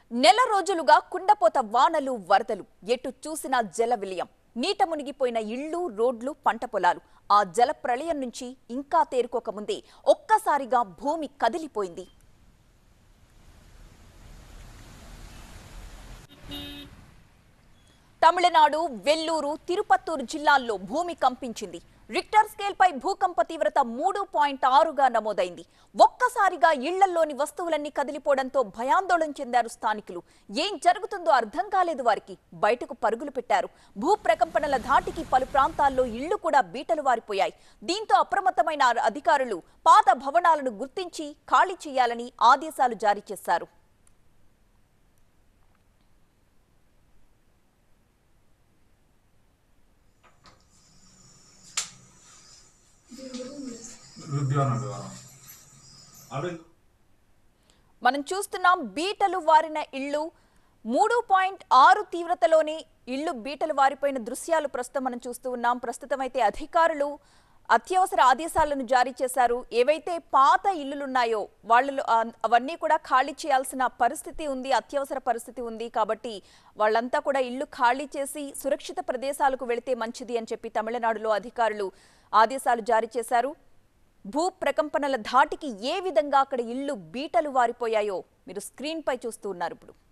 నెల రోజులుగా కుండపోత వానలు వరదలు ఎటు చూసినా జల విలయం నీట మునిగిపోయిన ఇళ్లు రోడ్లు పంట పొలాలు ఆ జల ప్రళయం నుంచి ఇంకా తేరుకోకముందే ఒక్కసారిగా భూమి కదిలిపోయింది తమిళనాడు వెల్లూరు తిరుపత్తూరు జిల్లాల్లో భూమి కంపించింది రిక్టర్ స్కేల్ పై భూకంప తీవ్రత మూడు పాయింట్ ఆరుగా నమోదైంది ఒక్కసారిగా ఇళ్లల్లోని వస్తువులన్నీ కదిలిపోవడంతో భయాందోళన చెందారు స్థానికులు ఏం జరుగుతుందో అర్థం కాలేదు వారికి బయటకు పరుగులు పెట్టారు భూ ప్రకంపనల ధాటికి పలు ప్రాంతాల్లో ఇళ్లు కూడా బీటలు వారిపోయాయి దీంతో అప్రమత్తమైన అధికారులు పాత భవనాలను గుర్తించి ఖాళీ చేయాలని ఆదేశాలు జారీ చేశారు ఉద్యోగం ఉద్యోగం అవి మనం చూస్తున్నాం బీటలు వారిన ఇళ్ళు మూడు పాయింట్ ఆరు తీవ్రతలోనే ఇళ్ళు బీటలు వారిపోయిన దృశ్యాలు ప్రస్తుతం మనం చూస్తూ ఉన్నాం ప్రస్తుతం అయితే అధికారులు అత్యవసర ఆదేశాలను జారీ చేశారు ఏవైతే పాత ఇల్లులున్నాయో వాళ్ళు ఆ, అవన్నీ కూడా ఖాళీ చేయాల్సిన పరిస్థితి ఉంది అత్యవసర పరిస్థితి ఉంది కాబట్టి వాళ్ళంతా కూడా ఇల్లు ఖాళీ చేసి సురక్షిత ప్రదేశాలకు వెళితే మంచిది అని చెప్పి తమిళనాడులో అధికారులు ఆదేశాలు జారీ చేశారు భూ ప్రకంపనల ధాటికి ఏ విధంగా అక్కడ ఇల్లు బీటలు వారిపోయాయో మీరు స్క్రీన్ పై చూస్తూ ఉన్నారు ఇప్పుడు